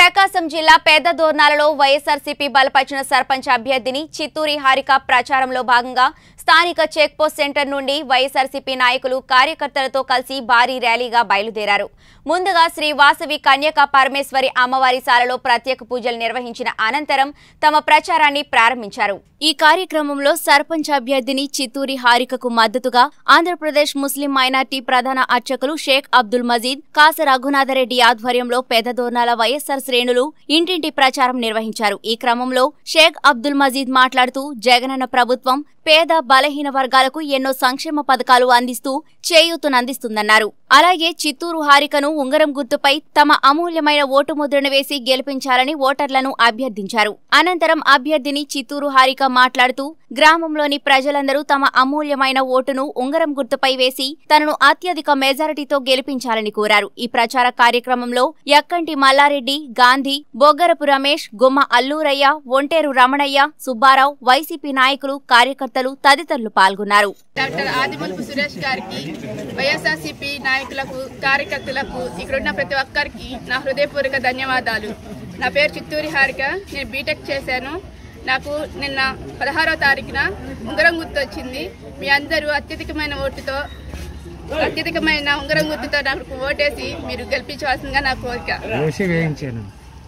ప్రకాశం జిల్లా పెద్ద దోర్నాలలో వైఎస్ఆర్సీపీ బలపరిచిన సర్పంచ్ అభ్యర్థిని చిత్తూరి హారిక ప్రచారంలో భాగంగా స్థానిక చెక్పోస్ట్ సెంటర్ నుండి వైఎస్ఆర్సీపీ నాయకులు కార్యకర్తలతో కలిసి భారీ ర్యాలీగా బయలుదేరారు ముందుగా శ్రీ వాసవి కన్యకా పరమేశ్వరి అమ్మవారి శాలలో ప్రత్యేక పూజలు నిర్వహించిన అనంతరం తమ ప్రచారాన్ని ప్రారంభించారు ఈ కార్యక్రమంలో సర్పంచ్ అభ్యర్థిని చిత్తూరి హారికకు మద్దతుగా ఆంధ్రప్రదేశ్ ముస్లిం మైనార్టీ ప్రధాన అర్చకులు షేక్ అబ్దుల్ మజీద్ కాస రఘునాథరెడ్డి ఆధ్వర్యంలో పెద్దదోర్నాల వైఎస్ఆర్ శ్రేణులు ఇంటింటి ప్రచారం నిర్వహించారు ఈ క్రమంలో షేక్ అబ్దుల్ మజీద్ మాట్లాడుతూ జగనన్న ప్రభుత్వం పేద బలహీన వర్గాలకు ఎన్నో సంక్షేమ పథకాలు అందిస్తూ చేయూతనందిస్తుందన్నారు అలాగే చిత్తూరు హారికను ఉంగరం గుర్తుపై తమ అమూల్యమైన ఓటు ముద్రను వేసి గెలిపించాలని ఓటర్లను అభ్యర్థించారు అనంతరం అభ్యర్థిని చిత్తూరు హారిక మాట్లాడుతూ గ్రామంలోని ప్రజలందరూ తమ అమూల్యమైన ఓటును ఉంగరం గుర్తుపై వేసి తనను అత్యధిక మెజారిటీతో గెలిపించాలని కోరారు ఈ ప్రచార కార్యక్రమంలో యక్కంటి మల్లారెడ్డి గాంధీ బొగ్గరపు రమేష్ గుమ్మ అల్లూరయ్య ఒంటేరు రమణయ్య సుబ్బారావు వైసీపీ నాయకులు కార్యకర్తలు తదితరులు పాల్గొన్నారు డాక్టర్ ఆదిమూలపు సురేష్ గారికి వైఎస్ఆర్సీపీ నాయకులకు కార్యకర్తలకు ఇక్కడున్న ప్రతి ఒక్కరికి నా హృదయపూర్వక ధన్యవాదాలు నా పేరు చిత్తూరి హారిక నేను బీటెక్ చేశాను నాకు నిన్న పదహారో తారీఖున ఉంగరం గుర్తు వచ్చింది మీ అందరూ అత్యధికమైన ఓటుతో అత్యధికమైన ఉంగరం గుర్తుతో నాకు ఓటేసి మీరు గెలిపించవలసిందిగా నా కోరిక వేసి వేయించాను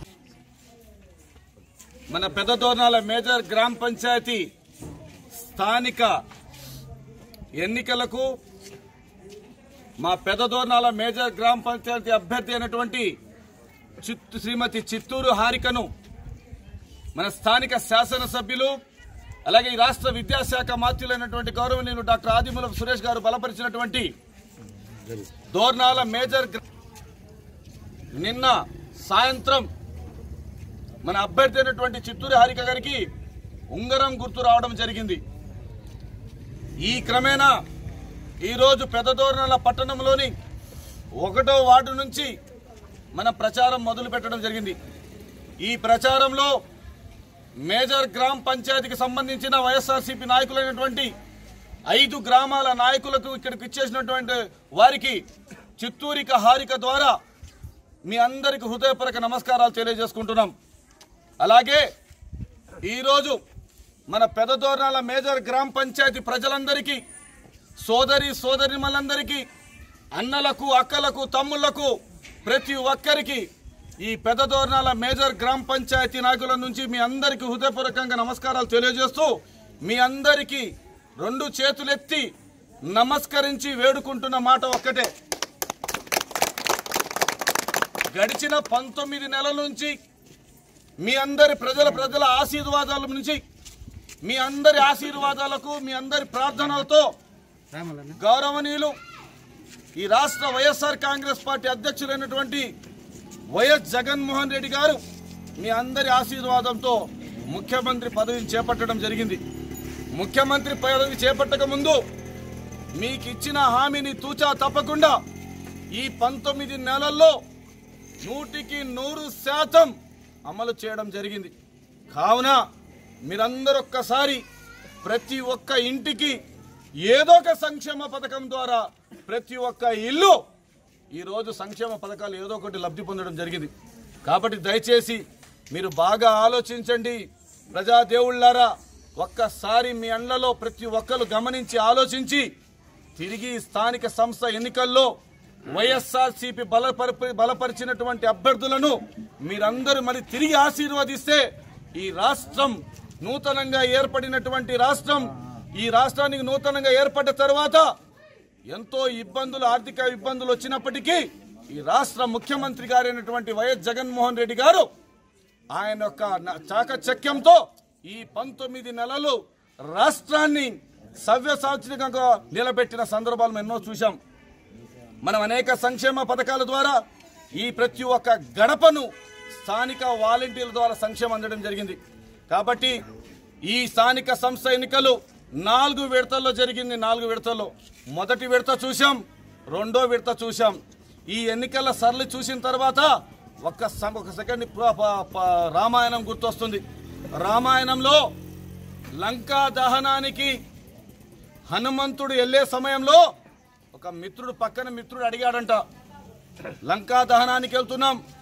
మన పెద్దదోర్నాల మేజర్ గ్రామ పంచాయతీ స్థానిక ఎన్నికలకు మా పెద్దదోర్నాల మేజర్ గ్రామ పంచాయతీ అభ్యర్థి అయినటువంటి చిత్తు శ్రీమతి చిత్తూరు హారికను మన స్థానిక శాసనసభ్యులు అలాగే ఈ రాష్ట్ర విద్యాశాఖ మాత్యులైనటువంటి గౌరవనీయులు డాక్టర్ ఆదిమూలపు సురేష్ గారు బలపరిచినటువంటి దోర్నాల మేజర్ గ్రా- నిన్న సాయంత్రం మన అభ్యర్థి అయినటువంటి చిత్తూరు హారిక గారికి ఉంగరం గుర్తు రావడం జరిగింది ఈ క్రమేణా ఈరోజు పెద్దదోర్నల పట్టణంలోని ఒకటో వార్డు నుంచి మన ప్రచారం మొదలు పెట్టడం జరిగింది ఈ ప్రచారంలో మేజర్ గ్రామ్ పంచాయతీకి సంబంధించిన వైఎస్ఆర్సీపీ నాయకులైనటువంటి ఐదు గ్రామాల నాయకులకు ఇక్కడికి ఇచ్చేసినటువంటి వారికి చిత్తూరిక హారిక ద్వారా మీ అందరికి హృదయపూర్వక నమస్కారాలు తెలియజేసుకుంటున్నాం అలాగే ఈరోజు మన పెదదోర్నాల మేజర్ గ్రామ పంచాయతీ ప్రజలందరికీ సోదరి సోదరిమలందరికీ అన్నలకు అక్కలకు తమ్ముళ్లకు ప్రతి ఒక్కరికి ఈ పెదదోర్నాల మేజర్ గ్రామ పంచాయతీ నాయకుల నుంచి మీ అందరికీ హృదయపూర్వకంగా నమస్కారాలు తెలియజేస్తూ మీ అందరికీ రెండు చేతులెత్తి నమస్కరించి వేడుకుంటున్న మాట ఒక్కటే గడిచిన పంతొమ్మిది నెలల నుంచి మీ అందరి ప్రజల ప్రజల ఆశీర్వాదాల నుంచి మీ అందరి ఆశీర్వాదాలకు మీ అందరి ప్రార్థనలతో గౌరవనీయులు ఈ రాష్ట్ర వైఎస్ఆర్ కాంగ్రెస్ పార్టీ అధ్యక్షులైనటువంటి వైఎస్ జగన్మోహన్ రెడ్డి గారు మీ అందరి ఆశీర్వాదంతో ముఖ్యమంత్రి పదవిని చేపట్టడం జరిగింది ముఖ్యమంత్రి పదవి చేపట్టక ముందు మీకు ఇచ్చిన హామీని తూచా తప్పకుండా ఈ పంతొమ్మిది నెలల్లో నూటికి నూరు శాతం అమలు చేయడం జరిగింది కావున మీరందరూ ఒక్కసారి ప్రతి ఒక్క ఇంటికి ఏదో ఒక సంక్షేమ పథకం ద్వారా ప్రతి ఒక్క ఇల్లు ఈరోజు సంక్షేమ పథకాలు ఏదో ఒకటి లబ్ధి పొందడం జరిగింది కాబట్టి దయచేసి మీరు బాగా ఆలోచించండి ప్రజాదేవుళ్ళారా ఒక్కసారి మీ అండ్లలో ప్రతి ఒక్కరు గమనించి ఆలోచించి తిరిగి స్థానిక సంస్థ ఎన్నికల్లో వైఎస్ఆర్సీపీ బలపరి బలపరిచినటువంటి అభ్యర్థులను మీరందరూ మరి తిరిగి ఆశీర్వదిస్తే ఈ రాష్ట్రం నూతనంగా ఏర్పడినటువంటి రాష్ట్రం ఈ రాష్ట్రానికి నూతనంగా ఏర్పడ్డ తర్వాత ఎంతో ఇబ్బందులు ఆర్థిక ఇబ్బందులు వచ్చినప్పటికీ ఈ రాష్ట్ర ముఖ్యమంత్రి గారైనటువంటి వైఎస్ జగన్మోహన్ రెడ్డి గారు ఆయన యొక్క న- చాకచక్యంతో ఈ పంతొమ్మిది నెలలు రాష్ట్రాన్ని సవ్య సాంస్కృతికంగా నిలబెట్టిన సందర్భాలు మనం ఎన్నో చూశాం మనం అనేక సంక్షేమ పథకాల ద్వారా ఈ ప్రతి ఒక్క గడపను స్థానిక వాలంటీర్ల ద్వారా సంక్షేమం అందడం జరిగింది కాబట్టి ఈ స్థానిక సంస్థ ఎన్నికలు నాలుగు విడతల్లో జరిగింది నాలుగు విడతల్లో మొదటి విడత చూశాం రెండో విడత చూశాం ఈ ఎన్నికల సరళి చూసిన తర్వాత ఒక్క సం- ఒక సెకండ్ ప- ప- ప- రామాయణం గుర్తొస్తుంది రామాయణంలో లంకా దహనానికి హనుమంతుడు వెళ్ళే సమయంలో ఒక మిత్రుడు పక్కన మిత్రుడు అడిగాడంట లంకా దహనానికి వెళ్తున్నాం